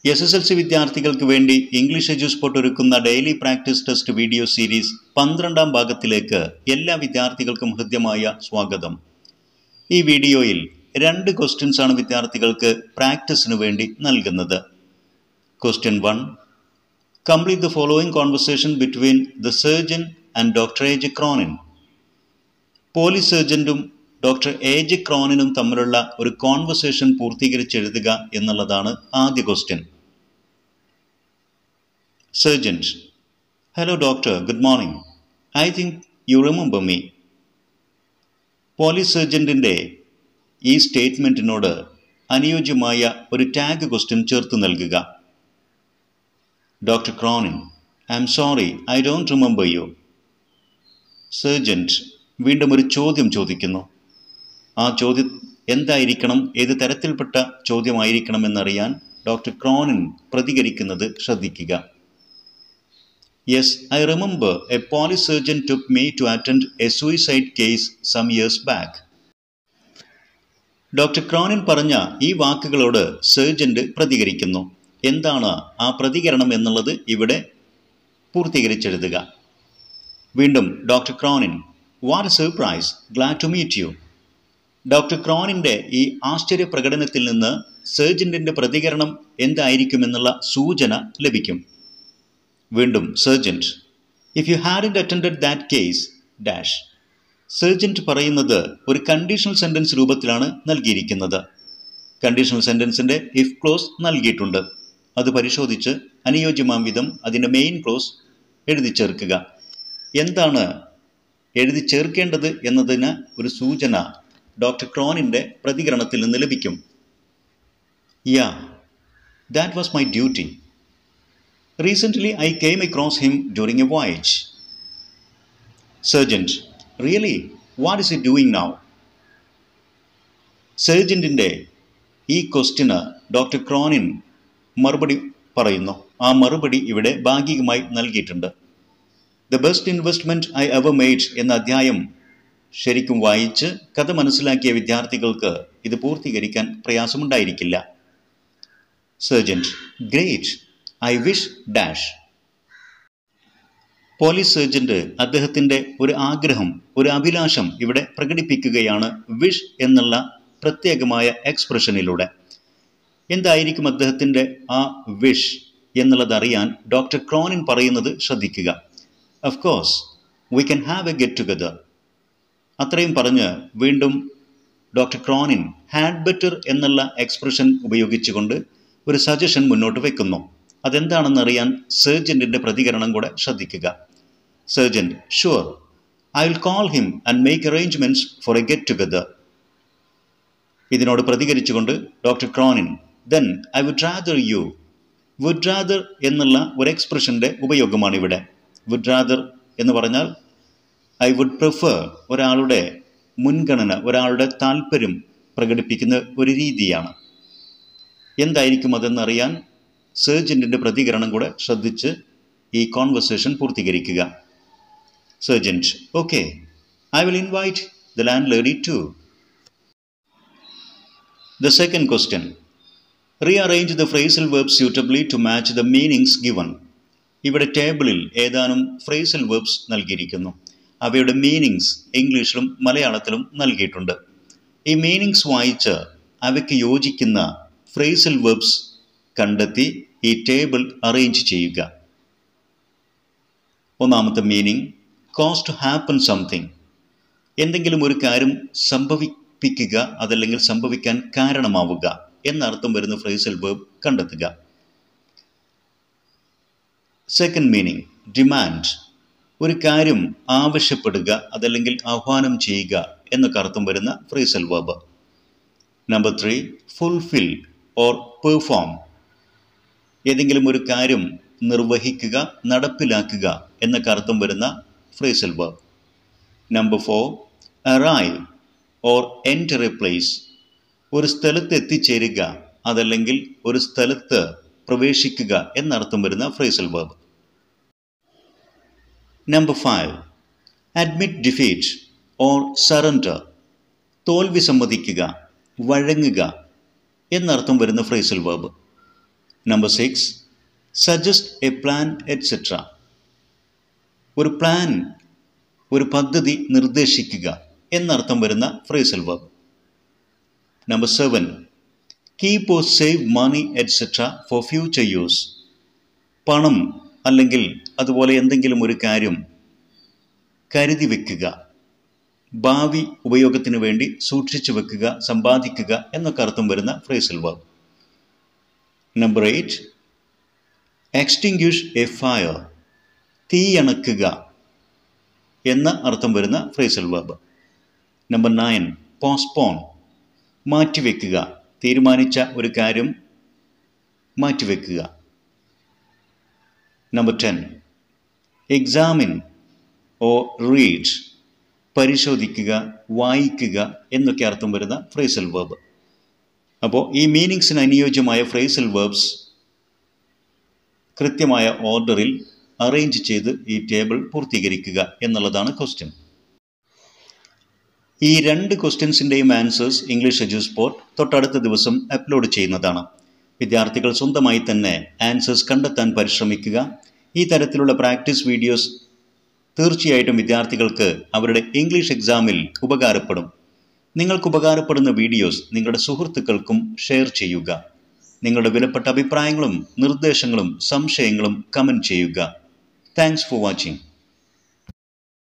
S S L C വിദ്യാർത്ഥികൾക്ക് വേണ്ടി English Eduspot ഒരുക്കുന്ന daily practice test video series പന്ത്രണ്ടാം ഭാഗത്തിലേക്ക് എല്ലാ വിദ്യാർത്ഥികൾക്കും ഹൃദ്യമായ സ്വാഗതം ഈ വീഡിയോയിൽ രണ്ട് ക്വസ്റ്റ്യൻസ് ആണ് വിദ്യാർത്ഥികൾക്ക് പ്രാക്ടീസിന് വേണ്ടി നൽകുന്നത് question one complete the following conversation between the sergeant and doctor A J Cronin police സർജന്റും ഡോക്ടർ എ ജെ ക്രോണിനും തമ്മിലുള്ള ഒരു കോൺവെർസേഷൻ പൂർത്തീകരിച്ചെഴുതുക എന്നുള്ളതാണ് ആദ്യ question sergeant hello doctor good morning I think you remember me police സർജൻറ്റിൻ്റെ ഈ സ്റ്റേറ്റ്മെൻറ്റിനോട് അനുയോജ്യമായ ഒരു ടാഗ് ക്വസ്റ്റ്യൻ ചേർത്ത് നൽകുക doctor Cronin I'm sorry I don't remember you sergeant വീണ്ടും ഒരു ചോദ്യം ചോദിക്കുന്നു ആ ചോദ്യം എന്തായിരിക്കണം ഏത് തരത്തിൽപ്പെട്ട ചോദ്യമായിരിക്കണമെന്നറിയാൻ ഡോക്ടർ ക്രോണിൻ പ്രതികരിക്കുന്നത് ശ്രദ്ധിക്കുക yes I remember a police sergeant took me to attend a suicide case some years back doctor Cronin പറഞ്ഞ ഈ വാക്കുകളോട് സർജന്റ് പ്രതികരിക്കുന്നു എന്താണ് ആ പ്രതികരണം എന്നുള്ളത് ഇവിടെ പൂർത്തീകരിച്ചെഴുതുക വീണ്ടും doctor Cronin what surprise glad to meet you doctor ക്രോണിൻ്റെ ഈ ആശ്ചര്യ പ്രകടനത്തിൽ നിന്ന് സർജൻറ്റിൻ്റെ പ്രതികരണം എന്തായിരിക്കുമെന്നുള്ള സൂചന ലഭിക്കും വീണ്ടും sergeant if you had attended that case dash sergeant പറയുന്നത് ഒരു കണ്ടീഷണൽ സെൻറ്റൻസ് രൂപത്തിലാണ് നൽകിയിരിക്കുന്നത് കണ്ടീഷണൽ സെൻറ്റൻസിൻ്റെ ഇഫ് ക്ലോസ് നൽകിയിട്ടുണ്ട് അത് പരിശോധിച്ച് അനുയോജ്യമാം വിധം അതിൻ്റെ മെയിൻ ക്ലോസ് എഴുതി ചേർക്കുക എന്താണ് എഴുതി ചേർക്കേണ്ടത് എന്നതിന് ഒരു സൂചന ഡോക്ടർ ക്രോണിൻ്റെ പ്രതികരണത്തിൽ നിന്ന് ലഭിക്കും yeah that was my duty recently I came across him during a voyage sergeant really what is it doing now സർജൻറ്റിൻ്റെ ഈ ക്വസ്റ്റിന് ഡോക്ടർ ക്രോണിൻ മറുപടി പറയുന്നു ആ മറുപടി ഇവിടെ ഭാഗികമായി നൽകിയിട്ടുണ്ട് the best investment I ever made എന്ന അധ്യായം ശരിക്കും വായിച്ച് കഥ മനസ്സിലാക്കിയ വിദ്യാർത്ഥികൾക്ക് ഇത് പൂർത്തീകരിക്കാൻ പ്രയാസമുണ്ടായിരിക്കില്ല sergeant great I wish dash police sergeant അദ്ദേഹത്തിൻ്റെ ഒരു ആഗ്രഹം ഒരു അഭിലാഷം ഇവിടെ പ്രകടിപ്പിക്കുകയാണ് വിഷ് എന്നുള്ള പ്രത്യേകമായ എക്സ്പ്രഷനിലൂടെ എന്തായിരിക്കും അദ്ദേഹത്തിൻ്റെ ആ വിഷ് എന്നുള്ളത് അറിയാൻ ഡോക്ടർ ക്രോണിൻ പറയുന്നത് ശ്രദ്ധിക്കുക of course we can have a get together അത്രയും പറഞ്ഞ് വീണ്ടും ഡോക്ടർ ക്രോണിൻ ഹാഡ് ബെറ്റർ എന്നുള്ള എക്സ്പ്രഷൻ ഉപയോഗിച്ചുകൊണ്ട് ഒരു സജഷൻ മുന്നോട്ട് വെക്കുന്നു അതെന്താണെന്ന് അറിയാൻ സർജൻറ്റിൻ്റെ പ്രതികരണം കൂടെ ശ്രദ്ധിക്കുക sergeant sure I will call him and make arrangements for a get together ഇതിനോട് പ്രതികരിച്ചുകൊണ്ട് doctor Cronin then I would rather you would rather എന്നുള്ള ഒരു എക്സ്പ്രഷൻ്റെ ഉപയോഗമാണ് ഇവിടെ വുഡ് റാദർ എന്ന് പറഞ്ഞാൽ ഐ വുഡ് പ്രിഫർ ഒരാളുടെ മുൻഗണന ഒരാളുടെ താല്പര്യം പ്രകടിപ്പിക്കുന്ന ഒരു രീതിയാണ് എന്തായിരിക്കും അതെന്നറിയാൻ സർജൻറ്റിൻ്റെ പ്രതികരണം കൂടെ ശ്രദ്ധിച്ച് ഈ കോൺവെർസേഷൻ പൂർത്തീകരിക്കുക sergeant okay I will invite the landlady to the second question rearrange the phrasal verbs suitably to match the meanings given ഇവിടെ ടേബിളിൽ ഏതാനും ഫ്രേസൽ വെർബ്സ് നൽകിയിരിക്കുന്നു അവയുടെ മീനിങ്സ് ഇംഗ്ലീഷിലും മലയാളത്തിലും നൽകിയിട്ടുണ്ട് ഈ മീനിങ്സ് വായിച്ച് അവയ്ക്ക് യോജിക്കുന്ന ഫ്രേസൽ വെർബ്സ് കണ്ടെത്തി ഈ ടേബിൾ അറേഞ്ച് ചെയ്യുക ഒന്നാമത്തെ meaning cause to happen something എന്തെങ്കിലും ഒരു കാര്യം സംഭവിപ്പിക്കുക അതല്ലെങ്കിൽ സംഭവിക്കാൻ കാരണമാവുക എന്നർത്ഥം വരുന്ന ഫ്രേസൽ വേർബ് കണ്ടെത്തുക സെക്കൻഡ് മീനിങ് ഡിമാൻഡ് ഒരു കാര്യം ആവശ്യപ്പെടുക അതല്ലെങ്കിൽ ആഹ്വാനം ചെയ്യുക എന്നൊക്കെ അർത്ഥം വരുന്ന phrasal verb number three fulfil or perform ഏതെങ്കിലും ഒരു കാര്യം നിർവഹിക്കുക നടപ്പിലാക്കുക എന്നൊക്കെ അർത്ഥം വരുന്ന phrasal verb number four arrive or enter a place ഒരു സ്ഥലത്ത് എത്തിച്ചേരുക അതല്ലെങ്കിൽ ഒരു സ്ഥലത്ത് പ്രവേശിക്കുക എന്നർത്ഥം വരുന്ന phrasal verb number five admit defeat or surrender തോൽവി സമ്മതിക്കുക വഴങ്ങുക എന്നർത്ഥം വരുന്ന phrasal verb number six suggest a plan etcetera ഒരു പ്ലാൻ ഒരു പദ്ധതി നിർദ്ദേശിക്കുക എന്നർത്ഥം വരുന്ന phrasal verb number seven keep or save money etcetera for future use പണം അല്ലെങ്കിൽ അതുപോലെ എന്തെങ്കിലും ഒരു കാര്യം കരുതി വെക്കുക ഭാവി ഉപയോഗത്തിന് വേണ്ടി സൂക്ഷിച്ചു വെക്കുക സമ്പാദിക്കുക എന്നൊക്കെ അർത്ഥം വരുന്ന phrasal verb number eight extinguish a fire തീയണക്കുക എന്ന അർത്ഥം വരുന്ന phrasal verb number nine postpone മാറ്റിവെക്കുക തീരുമാനിച്ച ഒരു കാര്യം മാറ്റിവെക്കുക number ten examine or read പരിശോധിക്കുക വായിക്കുക എന്നൊക്കെ അർത്ഥം വരുന്ന ഫ്രേസൽ വേർബ് അപ്പോൾ ഈ മീനിങ്സിന് അനുയോജ്യമായ ഫ്രേസൽ വേർബ്സ് കൃത്യമായ ഓർഡറിൽ അറേഞ്ച് ചെയ്ത് ഈ ടേബിൾ പൂർത്തീകരിക്കുക എന്നുള്ളതാണ് ക്വസ്റ്റ്യൻ ഈ രണ്ട് ക്വസ്റ്റ്യൻസിൻ്റെയും ആൻസേഴ്സ് ഇംഗ്ലീഷ് എജു സ്പോർട്ട് തൊട്ടടുത്ത ദിവസം അപ്ലോഡ് ചെയ്യുന്നതാണ് വിദ്യാർത്ഥികൾ സ്വന്തമായി തന്നെ ആൻസേഴ്സ് കണ്ടെത്താൻ പരിശ്രമിക്കുക ഈ തരത്തിലുള്ള പ്രാക്ടീസ് വീഡിയോസ് തീർച്ചയായിട്ടും വിദ്യാർത്ഥികൾക്ക് അവരുടെ ഇംഗ്ലീഷ് എക്സാമിൽ ഉപകാരപ്പെടും നിങ്ങൾക്ക് ഉപകാരപ്പെടുന്ന വീഡിയോസ് നിങ്ങളുടെ സുഹൃത്തുക്കൾക്കും ഷെയർ ചെയ്യുക നിങ്ങളുടെ വിലപ്പെട്ട അഭിപ്രായങ്ങളും നിർദ്ദേശങ്ങളും സംശയങ്ങളും കമൻറ്റ് ചെയ്യുക താങ്ക്സ് ഫോർ വാച്ചിങ്